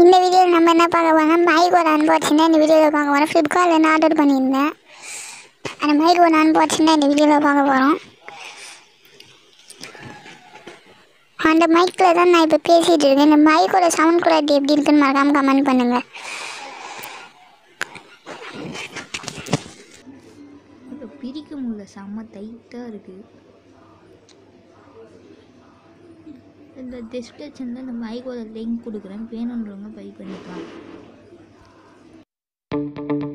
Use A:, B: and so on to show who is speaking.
A: இந்த வீடியோவில் நம்ம என்ன பார்க்க போறோம்னா மைக் ஒரு அன்பாக்சிங் இந்த வீடியோவில் பார்க்க போகிறோம் ஃப்ளிப்கார்ட்டில் ஆர்டர் பண்ணியிருந்தேன் அந்த மைக் ஒரு அன்பாக்சிங் இந்த வீடியோவில் பார்க்க போகிறோம் அந்த மைக்கில் தான் நான் இப்போ பேசிகிட்டு இருக்கேன் இந்த மைக்கோட சவுண்ட் குவாலிட்டி எப்படி இருக்குன்னு மறக்காமல் கமெண்ட் பண்ணுங்கள்
B: இப்போ பிரிக்க முடியல செம்ம டைட்டாக இருக்குது இந்த டிஸ்கிரிப்ஷனில் இந்த மைக்கோட லிங்க் கொடுக்குறேன் வேணுன்றவங்க பை பண்ணிக்கலாம்